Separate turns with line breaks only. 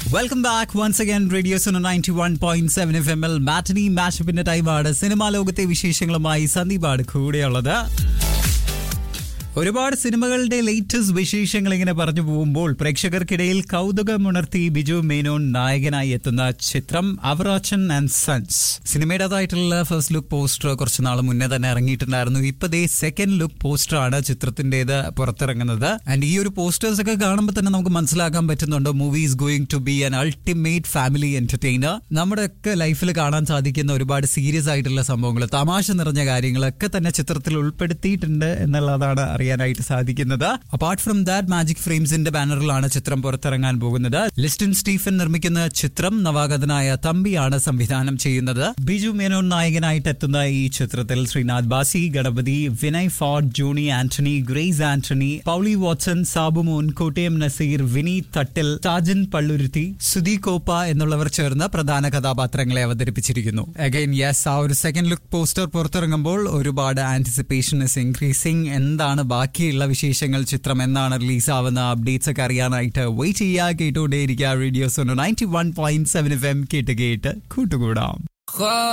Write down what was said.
welcome back once again radio സുന ninety one point seven F M എൽ matinee മാഷപ്പിന്റെ ടൈമാണ് സിനിമാ ലോകത്തെ വിശേഷങ്ങളുമായി സന്ദീപാണ് കൂടെയുള്ളത് ഒരുപാട് സിനിമകളുടെ ലേറ്റസ്റ്റ് വിശേഷങ്ങൾ ഇങ്ങനെ പറഞ്ഞു പോകുമ്പോൾ പ്രേക്ഷകർക്കിടയിൽ കൗതുകമുണർത്തി ബിജു മേനോൻ നായകനായി എത്തുന്ന ചിത്രം അവറാച്ചൻ ആൻഡ് സൺസ് സിനിമയുടേതായിട്ടുള്ള ഫസ്റ്റ് ലുക്ക് പോസ്റ്റർ കുറച്ച് നാൾ മുന്നേ തന്നെ ഇറങ്ങിയിട്ടുണ്ടായിരുന്നു ഇപ്പൊ ദേ സെക്കൻഡ് ലുക്ക് പോസ്റ്റർ ആണ് ചിത്രത്തിന്റേത് പുറത്തിറങ്ങുന്നത് ആൻഡ് ഈ ഒരു പോസ്റ്റേഴ്സ് ഒക്കെ കാണുമ്പോൾ തന്നെ നമുക്ക് മനസ്സിലാക്കാൻ പറ്റുന്നുണ്ട് movie is going to be an ultimate family entertainer നമ്മുടെ ഒക്കെ ലൈഫിൽ കാണാൻ സാധിക്കുന്ന ഒരുപാട് സീരിയസ് ആയിട്ടുള്ള സംഭവങ്ങൾ തമാശ നിറഞ്ഞ കാര്യങ്ങളൊക്കെ തന്നെ ചിത്രത്തിൽ ഉൾപ്പെടുത്തിയിട്ടുണ്ട് എന്നുള്ളതാണ് അറിയാനായിട്ട് സാധിക്കുന്നത് അപ്പാർട്ട് ഫ്രം ദാറ്റ് മാജിക് ഫ്രെയിംസിന്റെ ബാനറിലാണ് ചിത്രം പുറത്തിറങ്ങാൻ പോകുന്നത് ലിസ്റ്റിൻ സ്റ്റീഫൻ നിർമ്മിക്കുന്ന ചിത്രം നവാഗതനായ തമ്പിയാണ് സംവിധാനം ചെയ്യുന്നത് ബിജു മേനോൻ നായകനായിട്ട് എത്തുന്ന ഈ ചിത്രത്തിൽ ശ്രീനാഥ് ബാസി ഗണപതി വിനയ് ഫോർഡ് ജൂണി ആന്റണി ഗ്രേസ് ആന്റണി പൗളി വാട്സൺ സാബുമോൻ കോട്ടയം നസീർ വിനീത് തട്ടിൽ സാജൻ പള്ളുരുത്തി സുധി കോപ്പ എന്നുള്ളവർ ചേർന്ന് പ്രധാന കഥാപാത്രങ്ങളെ അവതരിപ്പിച്ചിരിക്കുന്നു അഗൈൻ യെസ് ആ ഒരു സെക്കൻഡ് ലുക്ക് പോസ്റ്റർ പുറത്തിറങ്ങുമ്പോൾ ഒരുപാട് ആന്റിസിപ്പേഷൻ ഇസ് ഇൻക്രീസിംഗ് എന്താണ് ബാക്കിയുള്ള വിശേഷങ്ങൾ ചിത്രം എന്നാണ് റിലീസ് ആവുന്ന അപ്ഡേറ്റ്സ് ഒക്കെ അറിയാനായിട്ട് വെയിറ്റ് ചെയ്യുക കേട്ടുകൊണ്ടേയിരിക്കുക റേഡിയോസ് ninety one point seven F M കേട്ട് കേട്ട് കൂട്ടുകൂടാം